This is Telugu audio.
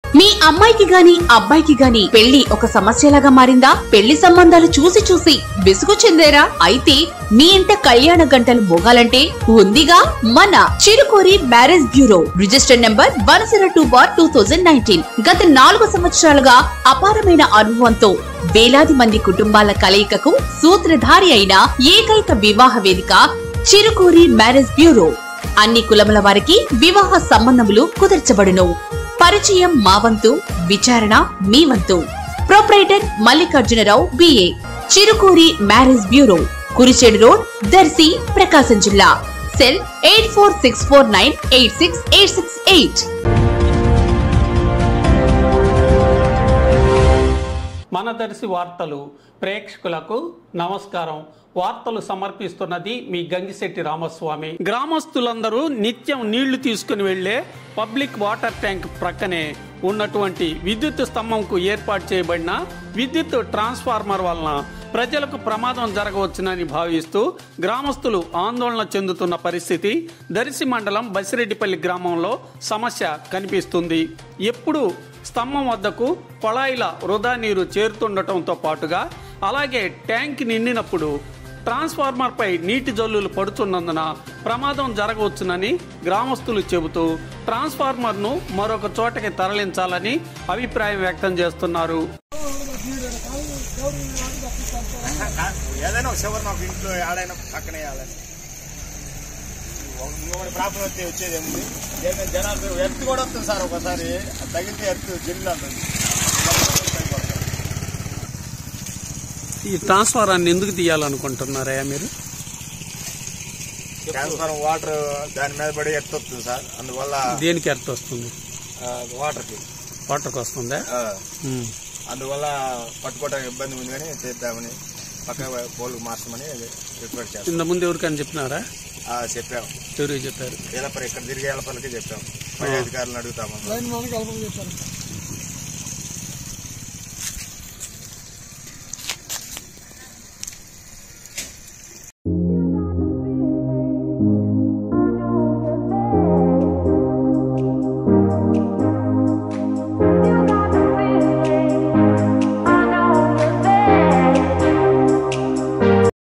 మీ అమ్మాయికి గాని అబ్బాయికి గాని పెళ్లి ఒక సమస్యలాగా మారిందా పెళ్లి సంబంధాలు చూసి చూసి విసుగు చెందేరా అయితే మీ ఇంట కళ్యాణ గంటలు మోగాలంటే ఉందిగా మన Chirukuri marriage bureau register number one zero two bar two thousand nineteen గత నాలుగు సంవత్సరాలుగా అపారమైన అనుభవంతో వేలాది మంది కుటుంబాల కలయికకు సూత్రధారి అయిన ఏకైక వివాహ వేదిక చిరుకూరి మ్యారేజ్ బ్యూరో అన్ని కులముల వారికి వివాహ సంబంధములు కుదర్చబడును పరిచయం మా వంతు విచారణ మీ వంతు proprietor Mallikarjunarao BA Chirukuri marriage bureau Kurichedu road Darsi Prakasam జిల్లా cell eight four six four nine eight six eight six eight మన దర్శి వార్తలు ప్రేక్షకులకు నమస్కారం వార్తలు సమర్పిస్తున్నది మీ గంగిశెట్టి రామస్వామి గ్రామస్తులందరూ నిత్యం నీళ్లు తీసుకుని వెళ్లే పబ్లిక్ వాటర్ ట్యాంక్ ప్రక్కనే ఉన్నటువంటి విద్యుత్ స్తంభంకు ఏర్పాటు చేయబడిన విద్యుత్ ట్రాన్స్ఫార్మర్ వలన ప్రజలకు ప్రమాదం జరగవచ్చునని భావిస్తూ గ్రామస్తులు ఆందోళన చెందుతున్న పరిస్థితి దర్శి మండలం బసిరెడ్డిపల్లి గ్రామంలో సమస్య కనిపిస్తుంది ఎప్పుడు స్తంభం వద్దకు కొళాయిల వృధా నీరు చేరుతుండటంతో పాటుగా అలాగే ట్యాంక్ నిండినప్పుడు ట్రాన్స్ఫార్మర్పై నీటి జల్లులు పడుతున్నందున ప్రమాదం జరగవచ్చునని గ్రామస్తులు చెబుతూ ట్రాన్స్ఫార్మర్ను మరొక చోటకి తరలించాలని అభిప్రాయం వ్యక్తం చేస్తున్నారు ఏదైనా ఒక చివరి నాకు ఇంట్లో ఆడైనా పక్కనే వేయాలని ఇంకొకటి ప్రాబ్లం వస్తే వచ్చేది ఏముంది ఏదైనా జనాలు ఎత్తు కూడా వస్తుంది సార్ ఒకసారి అది తగిలితే ఎత్తు జిల్లు అంటుంది ఈ ట్రాన్స్ఫారాన్ని ఎందుకు తీయాలనుకుంటున్నారా మీరు ట్రాన్స్ఫార్మర్ వాటర్ దాని మీద పడి ఎత్తు వస్తుంది సార్ అందువల్ల దేనికి అర్థం వస్తుంది ఆ, వాటర్కి వాటర్కి వస్తుందా ఆ, ఉమ్. అందువల్ల పట్టుకోవడానికి ఇబ్బంది ఉంది కానీ చేద్దామని పక్క పోలు మార్చమని రిక్వెస్ట్ చేస్తాం ఇంత ముందు ఎవరికైనా చెప్పినారా ఆ, చెప్పాము ఎవరికి చెప్పారు ఏలపల్లి ఇక్కడ తిరిగే ఏలపల్లికి చెప్పాము పై అధికారులను అడుగుతాము